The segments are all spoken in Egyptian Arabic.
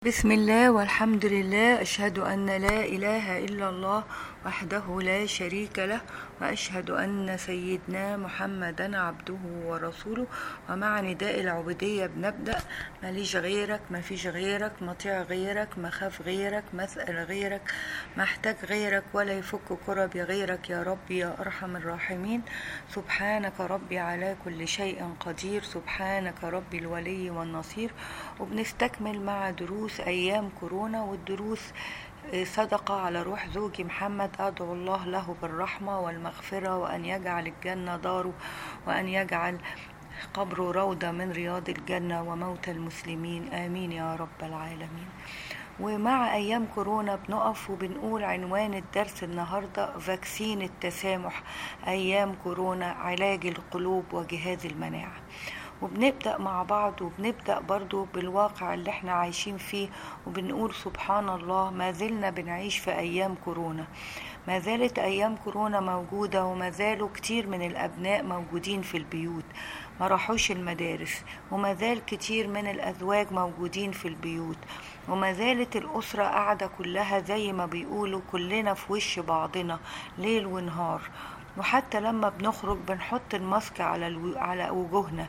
بسم الله والحمد لله أشهد أن لا إله إلا الله وحده لا شريك له وأشهد أن سيدنا محمدا عبده ورسوله ومع نداء العبودية بنبدأ ماليش غيرك ما فيش غيرك مطيع غيرك مخاف غيرك مسأل غيرك محتاج غيرك ولا يفك كربي غيرك يا ربي يا أرحم الراحمين سبحانك ربي على كل شيء قدير سبحانك ربي الولي والنصير وبنستكمل مع دروس أيام كورونا والدروس صدقة على روح زوجي محمد أدعو الله له بالرحمة والمغفرة وأن يجعل الجنة داره وأن يجعل قبره روضة من رياض الجنة وموت المسلمين آمين يا رب العالمين ومع أيام كورونا بنقف وبنقول عنوان الدرس النهاردة فاكسين التسامح أيام كورونا علاج القلوب وجهاز المناعة وبنبدأ مع بعض وبنبدأ برضو بالواقع اللي احنا عايشين فيه وبنقول سبحان الله ما زلنا بنعيش في أيام كورونا ما زالت أيام كورونا موجودة وما زالوا كتير من الأبناء موجودين في البيوت ما راحوش المدارس وما زال كتير من الأزواج موجودين في البيوت وما زالت الأسرة قاعدة كلها زي ما بيقولوا كلنا في وش بعضنا ليل ونهار وحتى لما بنخرج بنحط الماسك على الو... على وجوهنا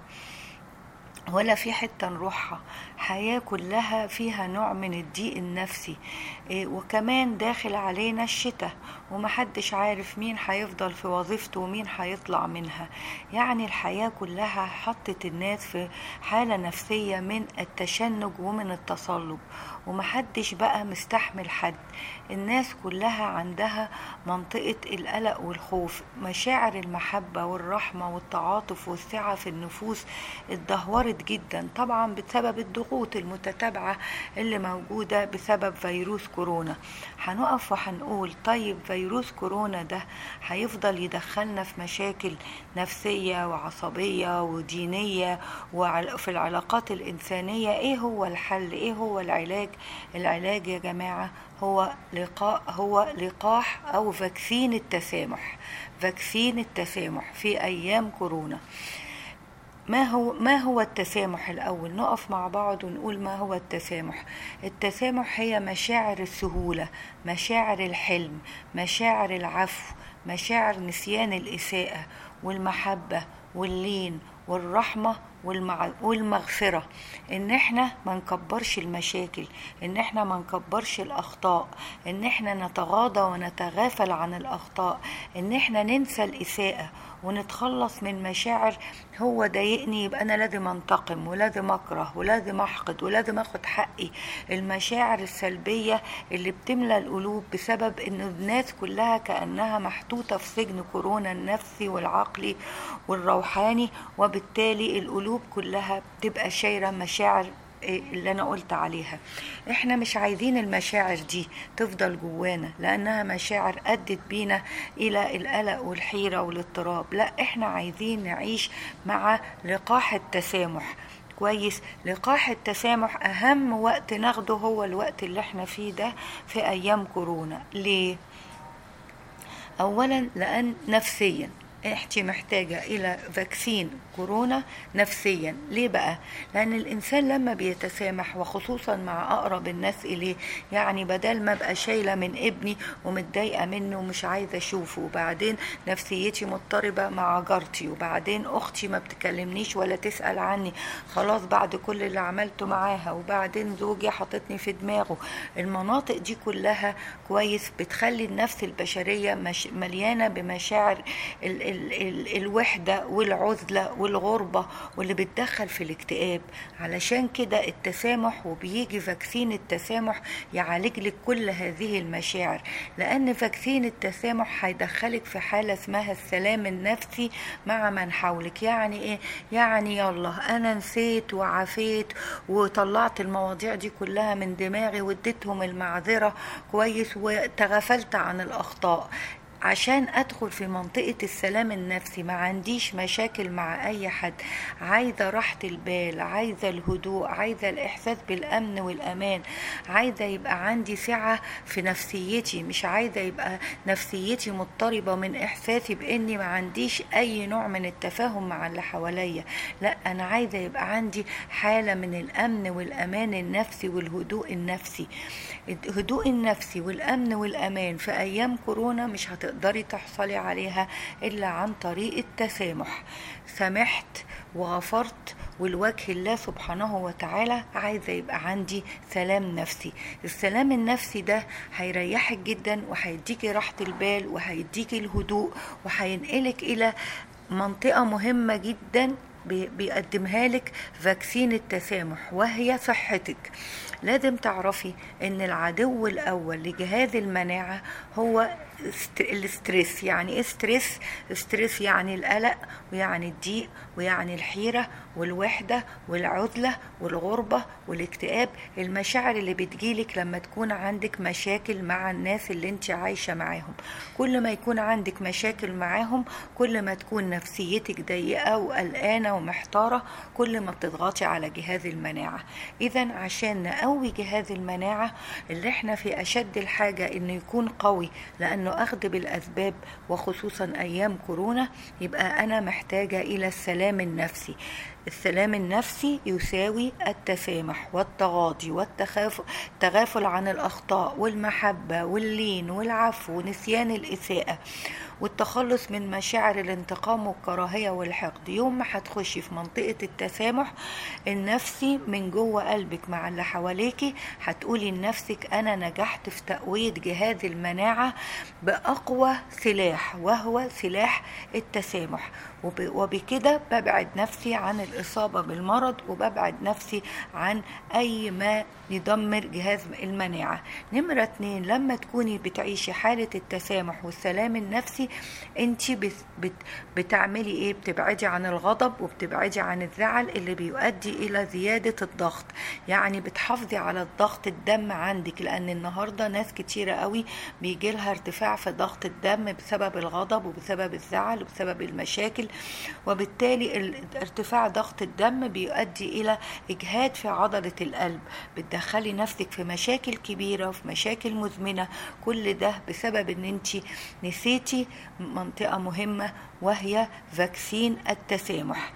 ولا في حتة نروحها حياة كلها فيها نوع من الضيق النفسي إيه وكمان داخل علينا الشتاء ومحدش عارف مين هيفضل في وظيفته ومين هيطلع منها يعني الحياة كلها حطت الناس في حالة نفسية من التشنج ومن التصلب ومحدش بقى مستحمل حد الناس كلها عندها منطقة القلق والخوف مشاعر المحبة والرحمة والتعاطف والسعة في النفوس اتدهورت جدا طبعا بسبب الضغوط المتتابعة اللي موجودة بسبب فيروس كورونا هنقف وهنقول طيب فيروس كورونا ده هيفضل يدخلنا في مشاكل نفسية وعصبية ودينية وفي العلاقات الإنسانية ايه هو الحل ايه هو العلاج العلاج يا جماعة هو لقاء هو لقاح او فاكسين التسامح فاكسين التسامح في ايام كورونا ما هو ما هو التسامح الاول نقف مع بعض ونقول ما هو التسامح التسامح هي مشاعر السهوله مشاعر الحلم مشاعر العفو مشاعر نسيان الاساءه والمحبه واللين والرحمه والمغفرة ان احنا ما نكبرش المشاكل ان احنا ما نكبرش الاخطاء ان احنا نتغاضى ونتغافل عن الاخطاء ان احنا ننسى الاساءة ونتخلص من مشاعر هو ضايقني يبقى انا لازم انتقم ولازم اكره ولازم احقد ولازم اخد حقي المشاعر السلبية اللي بتملى القلوب بسبب ان الناس كلها كأنها محطوطة في سجن كورونا النفسي والعقلي والروحاني وبالتالي القلوب كلها بتبقى شايرة مشاعر اللي انا قلت عليها احنا مش عايزين المشاعر دي تفضل جوانا لانها مشاعر ادت بينا الى القلق والحيره والاضطراب لا احنا عايزين نعيش مع لقاح التسامح كويس لقاح التسامح اهم وقت ناخده هو الوقت اللي احنا فيه ده في ايام كورونا ليه اولا لان نفسيا انت محتاجة إلى فاكسين كورونا نفسيا ليه بقى لأن الإنسان لما بيتسامح وخصوصا مع أقرب الناس إليه يعني بدل ما أبقى شايلة من ابني ومتضايقة منه ومش عايزة أشوفه وبعدين نفسيتي مضطربة مع جارتي وبعدين أختي ما بتكلمنيش ولا تسأل عني خلاص بعد كل اللي عملته معاها وبعدين زوجي حاططني في دماغه المناطق دي كلها كويس بتخلي النفس البشرية مش مليانة بمشاعر ال ال ال الوحدة والعزلة والغربة واللي بتدخل في الاكتئاب علشان كده التسامح وبيجي فاكسين التسامح يعالج لك كل هذه المشاعر لأن فاكسين التسامح هيدخلك في حالة اسمها السلام النفسي مع من حولك يعني ايه يعني يلا أنا نسيت وعافيت وطلعت المواضيع دي كلها من دماغي واديتهم المعذرة كويس وتغفلت عن الأخطاء عشان ادخل في منطقة السلام النفسي ما عنديش مشاكل مع اي حد عايزة راحة البال عايزة الهدوء عايزة الاحساس بالامن والامان عايزة يبقى عندي سعة في نفسيتي مش عايزة يبقى نفسيتي مضطربة من احساسي باني ما عنديش اي نوع من التفاهم مع اللي حواليا لا انا عايزة يبقى عندي حالة من الامن والامان النفسي والهدوء النفسي الهدوء النفسي والامن والامان في ايام كورونا مش هتقدري تحصلي عليها الا عن طريق التسامح سامحت وغفرت والوجه الله سبحانه وتعالى عايزة يبقى عندي سلام نفسي السلام النفسي ده هيريحك جدا وهيديكي راحة البال وهيديكي الهدوء وهينقلك إلى منطقة مهمة جدا بيقدمها لك فاكسين التسامح وهي صحتك لازم تعرفي ان العدو الاول لجهاز المناعه هو الاسترس يعني ايه ستريس ستريس يعني القلق ويعني الضيق ويعني الحيره والوحده والعزله والغربه والاكتئاب المشاعر اللي بتجيلك لما تكون عندك مشاكل مع الناس اللي انت عايشه معاهم كل ما يكون عندك مشاكل معاهم كل ما تكون نفسيتك ضيقه وقلقانه ومحتاره كل ما بتضغطي على جهاز المناعه اذا عشان نقوي جهاز المناعه اللي احنا في اشد الحاجه انه يكون قوي لانه اخذ بالاسباب وخصوصا ايام كورونا يبقى انا محتاجه الى السلام النفسي السلام النفسي يساوي التسامح والتغاضي والتغافل عن الأخطاء والمحبة واللين والعفو ونسيان الإساءة والتخلص من مشاعر الانتقام والكراهية والحقد يوم ما هتخشي في منطقة التسامح النفسي من جوه قلبك مع اللي حواليكي هتقولي لنفسك أنا نجحت في تقوية جهاز المناعة بأقوى سلاح وهو سلاح التسامح وبكده ببعد نفسي عن الإصابة بالمرض وببعد نفسي عن أي ما يدمر جهاز المناعة نمرة اتنين لما تكوني بتعيشي حالة التسامح والسلام النفسي انت بت بت بتعملي ايه بتبعدي عن الغضب وبتبعدي عن الزعل اللي بيؤدي الى زيادة الضغط يعني بتحافظي على الضغط الدم عندك لان النهاردة ناس كتيرة قوي بيجي لها ارتفاع في ضغط الدم بسبب الغضب وبسبب الزعل وبسبب المشاكل وبالتالي ارتفاع ضغط الدم بيؤدي الى اجهاد في عضلة القلب بتدخلي نفسك في مشاكل كبيرة وفي مشاكل مزمنة كل ده بسبب ان انت نسيتي منطقة مهمة وهي فاكسين التسامح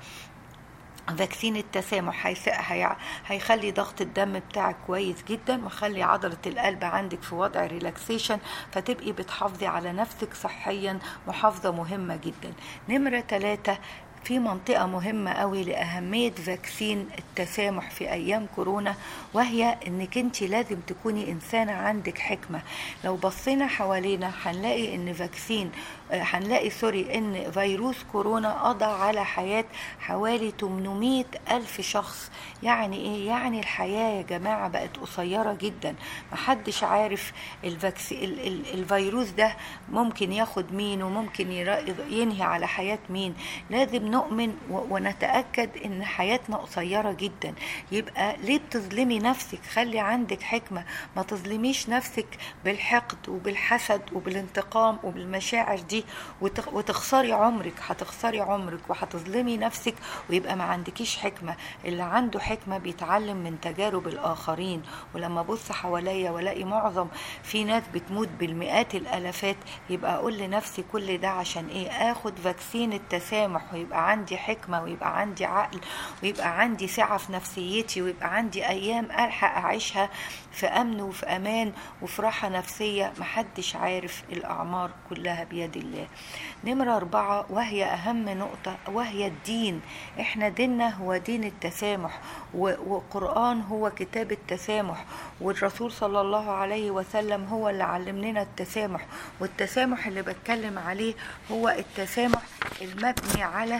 فاكسين التسامح هيخلي ضغط الدم بتاعك كويس جدا ويخلي عضلة القلب عندك في وضع ريلاكسيشن فتبقي بتحافظي على نفسك صحيا محافظة مهمة جدا نمرة ثلاثة في منطقة مهمة قوي لأهمية فاكسين التسامح في أيام كورونا وهي إنك أنت لازم تكوني إنسانة عندك حكمة لو بصينا حوالينا هنلاقي إن فاكسين هنلاقي سوري إن فيروس كورونا قضى على حياة حوالي 800 ألف شخص يعني إيه؟ يعني الحياة يا جماعة بقت قصيرة جدا محدش عارف الفاكسي ال ال الفيروس ده ممكن ياخد مين وممكن ينهي على حياة مين لازم نؤمن ونتأكد إن حياتنا قصيرة جدا يبقى ليه بتظلمي نفسك خلي عندك حكمة ما تظلميش نفسك بالحقد وبالحسد وبالانتقام وبالمشاعر دي وتخسري عمرك هتخسري عمرك وهتظلمي نفسك ويبقى ما عندكيش حكمة اللي عنده حكمة بيتعلم من تجارب الآخرين ولما أبص حواليا والاقي معظم في ناس بتموت بالمئات الالافات يبقى اقول لنفسي كل ده عشان ايه اخد فاكسين التسامح ويبقى عندي حكمة ويبقى عندي عقل ويبقى عندي سعة في نفسيتي ويبقى عندي ايام الحق اعيشها في امن وفي امان وفي راحة نفسية محدش عارف الاعمار كلها بيد الله نمرة أربعة وهي أهم نقطة وهي الدين إحنا ديننا هو دين التسامح وقرآن هو كتاب التسامح والرسول صلى الله عليه وسلم هو اللي علمنا التسامح والتسامح اللي بتكلم عليه هو التسامح المبني على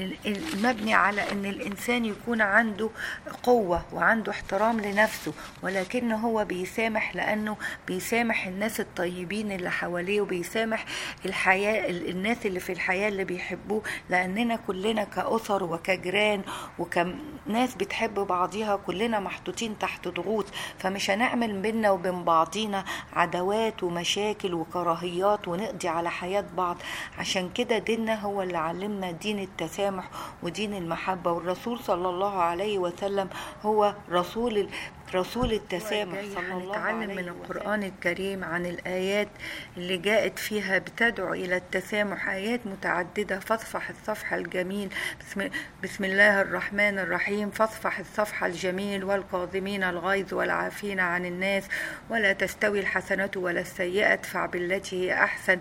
المبني على ان الانسان يكون عنده قوه وعنده احترام لنفسه ولكن هو بيسامح لانه بيسامح الناس الطيبين اللي حواليه وبيسامح الحياه الناس اللي في الحياه اللي بيحبوه لاننا كلنا كاسر وكجيران وكناس بتحب بعضيها كلنا محطوطين تحت ضغوط فمش هنعمل بينا وبين بعضينا عداوات ومشاكل وكراهيات ونقضي على حياه بعض عشان كده ديننا هو اللي علمنا دين التسامح ودين المحبه والرسول صلى الله عليه وسلم هو رسول رسول التسامح صلى الله عليه من القرآن الكريم عن الآيات اللي جاءت فيها بتدعو إلى التسامح آيات متعددة فاصفح الصفح الجميل بسم, بسم الله الرحمن الرحيم فاصفح الصفح الجميل والقاذمين الغيظ والعافين عن الناس ولا تستوي الحسنة ولا السيئة ادفع بالتي هي أحسن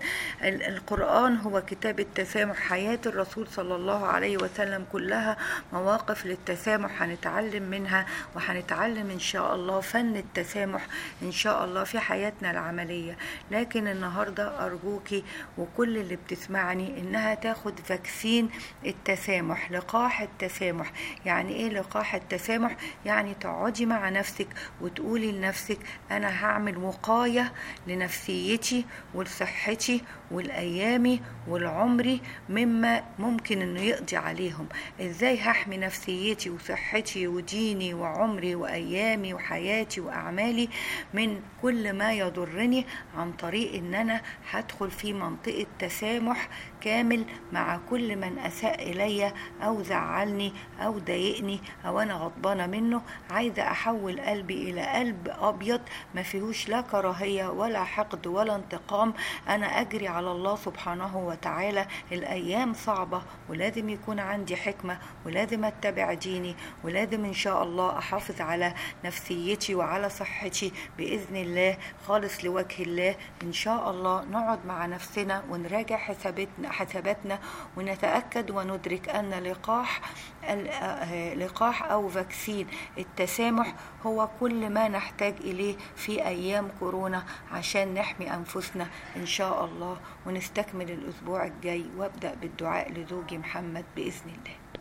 القرآن هو كتاب التسامح حياة الرسول صلى الله عليه وسلم كلها مواقف للتسامح هنتعلم منها وهنتعلم إن شاء شاء الله فن التسامح ان شاء الله في حياتنا العمليه لكن النهارده ارجوكي وكل اللي بتسمعني انها تاخد فاكسين التسامح لقاح التسامح يعني ايه لقاح التسامح يعني تقعدي مع نفسك وتقولي لنفسك انا هعمل وقايه لنفسيتي ولصحتي والايامي والعمري مما ممكن انه يقضي عليهم ازاي هحمي نفسيتي وصحتي وديني وعمري وايامي وحياتي واعمالي من كل ما يضرني عن طريق ان انا هدخل في منطقه تسامح كامل مع كل من اساء الي او زعلني او ضايقني او انا غضبانه منه عايزه احول قلبي الى قلب ابيض ما فيهوش لا كراهيه ولا حقد ولا انتقام انا اجري على الله سبحانه وتعالى الايام صعبه ولازم يكون عندي حكمه ولازم اتبع ديني ولازم ان شاء الله احافظ على نفسيتي وعلى صحتي باذن الله خالص لوجه الله ان شاء الله نقعد مع نفسنا ونراجع حساباتنا حساباتنا ونتاكد وندرك ان لقاح لقاح او فاكسين التسامح هو كل ما نحتاج اليه في ايام كورونا عشان نحمي انفسنا ان شاء الله ونستكمل الاسبوع الجاي وابدا بالدعاء لزوجي محمد باذن الله